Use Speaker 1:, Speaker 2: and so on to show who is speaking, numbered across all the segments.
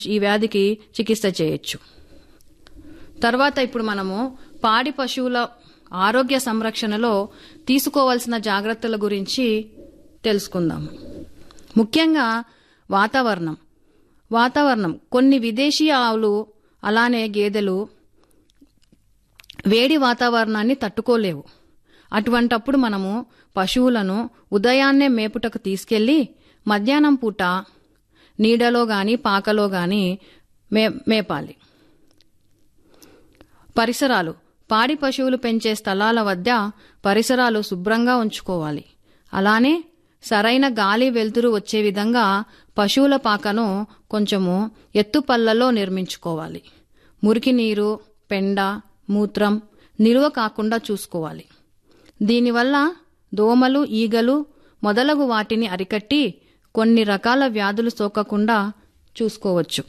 Speaker 1: ఈ వ్యాధికి చికిత్స చేయొచ్చు తర్వాత ఇప్పుడు మనము పాడి పశువుల ఆరోగ్య సంరక్షణలో తీసుకోవాల్సిన జాగ్రత్తల గురించి తెలుసుకుందాము ముఖ్యంగా వాతావరణం వాతావరణం కొన్ని విదేశీ ఆవులు అలానే గేదెలు వేడి వాతావరణాన్ని తట్టుకోలేవు అటువంటప్పుడు మనము పశువులను ఉదయాన్నే మేపుటకు తీసుకెళ్లి మధ్యాహ్నం పూట నీడలో గాని పాకలో గాని మే మేపాలి పరిసరాలు పాడి పశువులు పెంచే స్థలాల వద్ద పరిసరాలు శుభ్రంగా ఉంచుకోవాలి అలానే సరైన గాలి వెలుతురు వచ్చే విధంగా పశువుల పాకను కొంచెము ఎత్తుపల్లలో నిర్మించుకోవాలి మురికి నీరు పెండ మూత్రం నిలువ కాకుండా చూసుకోవాలి దీనివల్ల దోమలు ఈగలు మొదలగు వాటిని అరికట్టి కొన్ని రకాల వ్యాధులు సోకకుండా చూసుకోవచ్చు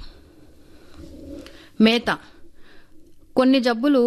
Speaker 1: మేత కొన్ని జబ్బులు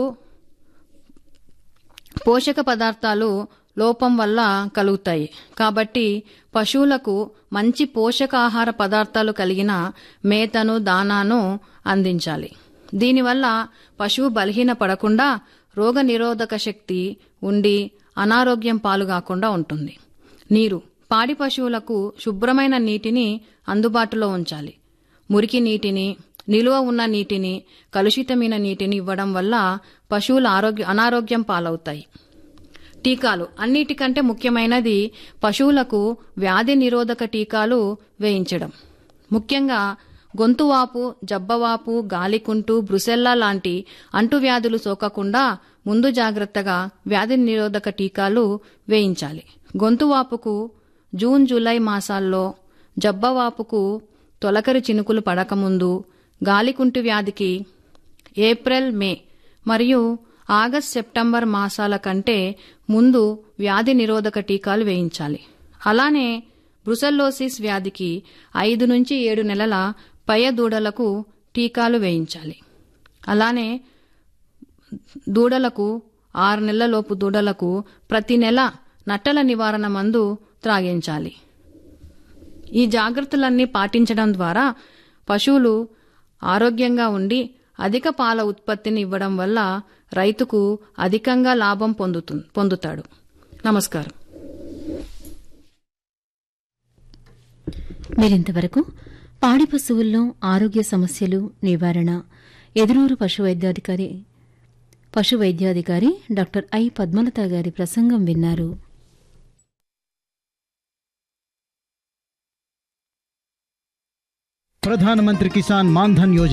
Speaker 1: పోషక పదార్థాలు లోపం వల్ల కలుగుతాయి కాబట్టి పశువులకు మంచి పోషకాహార పదార్థాలు కలిగిన మేతను దానాను అందించాలి దీనివల్ల పశువు బలహీన పడకుండా రోగ నిరోధక శక్తి ఉండి అనారోగ్యం పాలుగాకుండా ఉంటుంది నీరు పాడి పశువులకు శుభ్రమైన నీటిని అందుబాటులో ఉంచాలి మురికి నీటిని నిలువ ఉన్న నీటిని కలుషితమైన నీటిని ఇవ్వడం వల్ల పశువుల ఆరోగ్య అనారోగ్యం పాలవుతాయి టీకాలు అన్నిటికంటే ముఖ్యమైనది పశువులకు వ్యాధి నిరోధక టీకాలు వేయించడం ముఖ్యంగా గొంతువాపు జబ్బవాపు గాలికుంటు బ్రుసెల్లా లాంటి అంటువ్యాధులు సోకకుండా ముందు జాగ్రత్తగా వ్యాధి నిరోధక టీకాలు వేయించాలి గొంతువాపుకు జూన్ జూలై మాసాల్లో జబ్బవాపుకు తొలకరి చినుకులు పడకముందు గాలికుంటు వ్యాధికి ఏప్రిల్ మే మరియు ఆగస్ట్ సెప్టెంబర్ మాసాల కంటే ముందు వ్యాధి నిరోధక టీకాలు వేయించాలి అలానే బ్రుసెల్లోసిస్ వ్యాధికి ఐదు నుంచి ఏడు నెలల పయ దూడలకు టీకాలు వేయించాలి అలానే దూడలకు ఆరు నెలలలోపు దూడలకు ప్రతి నెల నట్టల నివారణ మందు త్రాగించాలి ఈ జాగ్రత్తలన్నీ పాటించడం ద్వారా పశువులు ఆరోగ్యంగా ఉండి అధిక పాల ఉత్పత్తిని ఇవ్వడం వల్ల రైతుకు అధికంగా లాభం పొందుతు పొందుతాడు నమస్కారం
Speaker 2: మీరింతవరకు పాడి పశువుల్లో ఆరోగ్య సమస్యలు నివారణ ఎదురూరు పశు వైద్యాధికారి పశు వైద్యాధికారి డాక్టర్ ఐ పద్మలత గారి ప్రసంగం విన్నారు
Speaker 3: ప్రధానమంత్రి కిసాన్ మాన్ధన్ యోజన